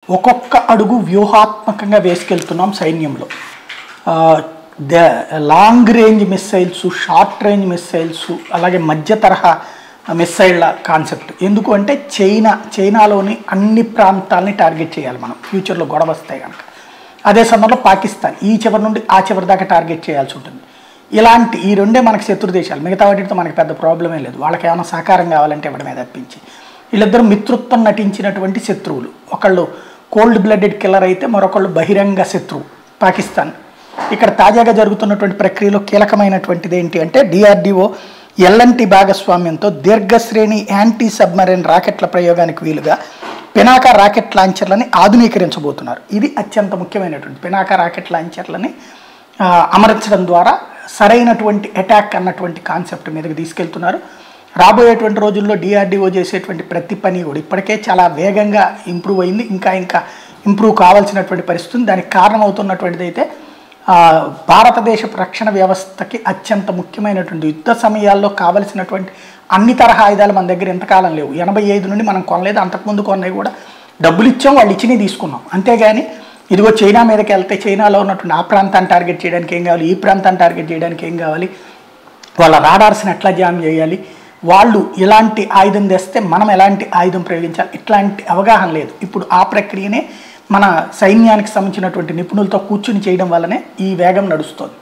ఒక్కొక్క అడుగు వ్యూహాత్మకంగా వేసుకెళ్తున్నాం సైన్యంలో ఆ, the long range missiles short range missiles అలాగే మధ్య తరహా మిస్సైళ్ళ కాన్సెప్ట్ ఎందుకు అంటే చైనా చైనాలోని అన్ని ప్రాంతాలని టార్గెట్ చేయాలి మనం ఫ్యూచర్లో గొడవ వస్తాయి కనుక అదే సమయంలో పాకిస్తాన్ ఈ చివరి నుండి ఆ చివరి దాకా టార్గెట్ చేయాల్సి ఉంటుంది ఇలాంటి ఈ రెండే మనకి శత్రు దేశాలు మిగతా వాటితో మనకి పెద్ద ప్రాబ్లమే లేదు వాళ్ళకి ఏమైనా సహకారం కావాలంటే ఇవ్వడమే తప్పించి వీళ్ళిద్దరు మిత్రుత్వం నటించినటువంటి శత్రువులు ఒకళ్ళు కోల్డ్ బ్లడెడ్ కిల్లర్ అయితే మరొకళ్ళు బహిరంగ శత్రువు పాకిస్తాన్ ఇక్కడ తాజాగా జరుగుతున్నటువంటి ప్రక్రియలో కీలకమైనటువంటిది ఏంటి అంటే డిఆర్డిఓ ఎల్ఎన్టీ భాగస్వామ్యంతో దీర్ఘశ్రేణి యాంటీ సబ్మరైన్ రాకెట్ల ప్రయోగానికి వీలుగా పినాకా రాకెట్ లాంచర్లని ఆధునీకరించబోతున్నారు ఇది అత్యంత ముఖ్యమైనటువంటి పినాకా రాకెట్ లాంచర్లని ఆ, అమర్చడం ద్వారా సరైనటువంటి అటాక్ అన్నటువంటి కాన్సెప్ట్ మీదకి తీసుకెళ్తున్నారు రాబోయేటువంటి రోజుల్లో డిఆర్డిఓ చేసేటువంటి ప్రతి పని కూడా ఇప్పటికే చాలా వేగంగా ఇంప్రూవ్ అయింది ఇంకా ఇంకా ఇంప్రూవ్ కావాల్సినటువంటి పరిస్థితి ఉంది. దానికి కారణమవుతున్నటువంటిది అయితే ఆ, భారతదేశ రక్షణ వ్యవస్థకి అత్యంత ముఖ్యమైనటువంటి యుద్ధ సమయాల్లో కావలసినటువంటి అన్ని తరహా ఆయుధాలు మన దగ్గర ఎంతకాలం లేవు ఎనభై ఐదు నుండి మనం కొనలేదు అంతకుముందు కొన్నవి కూడా డబ్బులు ఇచ్చాం వాళ్ళు ఇచ్చినవి తీసుకున్నాం అంతేగాని ఇదిగో చైనా మీదకి వెళ్తే చైనాలో ఉన్నటువంటి ఆ ప్రాంతాన్ని టార్గెట్ చేయడానికి ఏం కావాలి ఈ ప్రాంతాన్ని టార్గెట్ చేయడానికి ఏం కావాలి వాళ్ళ రాడార్స్ని ఎట్లా జామ్ చేయాలి వాళ్ళు ఇలాంటి ఆయుధం తెస్తే మనం ఎలాంటి ఆయుధం ప్రయోగించాలి ఇట్లాంటి అవగాహన లేదు ఇప్పుడు ఆ ప్రక్రియనే మన సైన్యానికి సంబంధించినటువంటి నిపుణులతో కూర్చుని చేయడం వల్లనే ఈ వేగం నడుస్తుంది